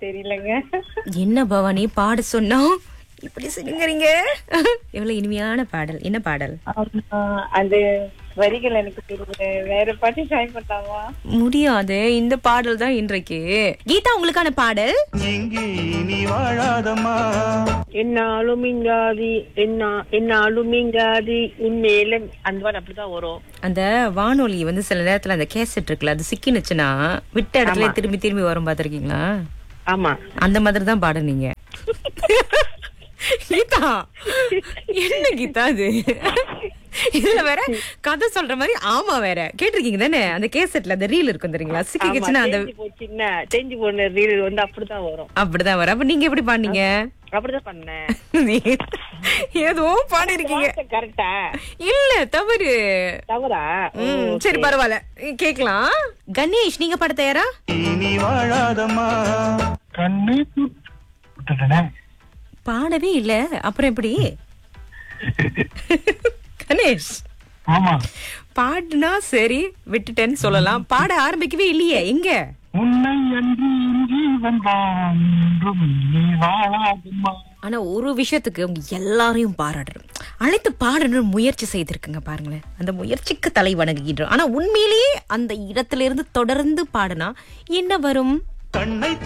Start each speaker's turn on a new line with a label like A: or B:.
A: தெரியலங்க
B: என்ன பவானி பாட சொன்னோம் இப்படி சிங்கறீங்க எவ்வளவு இனிமையான பாடல் என்ன பாடல்
A: ஆமா, அந்த வரிகள் எனக்கு தெரியல வேற பாட்டு ட்ரை பண்ணலாமா
B: முடியாது இந்த பாடல் தான் இன்றைக்கு கீதா உங்களுக்கான பாடல்
C: எங்கே நீ வாழாதம்மா
D: என்னாலும் இங்காதி என்ன என்னாலும் இங்காதி உண்மையில அந்த மாதிரி அப்படிதான் வரும்
B: அந்த வானொலி வந்து சில நேரத்துல அந்த கேசட் இருக்குல்ல அது சிக்கினுச்சுன்னா விட்ட இடத்துல திரும்பி திரும்பி வரும் பாத்திருக்கீங்களா
D: ஆமா
B: அந்த மாதிரி தான் பாடுனீங்க கீதா என்ன கீதா அது இதுல வேற கதை சொல்ற மாதிரி ஆமா வேற கேட்டிருக்கீங்க தானே அந்த கேசட்ல அந்த ரீல் இருக்கும் தெரியுங்களா
D: ஆமா,
B: சிக்கிச்சுன்னா அந்த
D: தேஞ்சு போச்சுன்னா தேஞ்சு போன ரீல் வந்து அப்படிதான் வரும்
B: அப்படிதான் வரும் அப்ப நீங்க எப்படி பாடுனீங்க
D: அப்படிதான் பண்ணேன்
B: ஏதோ பாடி இருக்கீங்க
D: கரெக்டா
B: இல்ல தவறு
D: தவறா
B: ம், சரி பரவாயில்ல கேக்கலாம் கணேஷ் நீங்க பாட தயாரா
C: நீ வாழாதம்மா
E: கண்ணு விட்டுட்டேனே
B: பாடவே இல்ல அப்புறம் எப்படி கணேஷ்
E: ஆமா
B: பாடுனா சரி விட்டுட்டேன்னு சொல்லலாம் பாட ஆரம்பிக்கவே இல்லையே எங்க
E: உன்னை அன்றி இன்றி வந்தான்றும் நீ வாழாதம்மா
B: ஆனா ஒரு விஷயத்துக்கு உங்க எல்லாரையும் பாராடுறோம் அழைத்து பாடணும்னு முயற்சி செய்திருக்குங்க பாருங்களேன் அந்த முயற்சிக்கு தலை வணங்குகின்றோம் ஆனா உண்மையிலேயே அந்த இடத்துல இருந்து தொடர்ந்து பாடினா என்ன வரும்
C: கண்ணை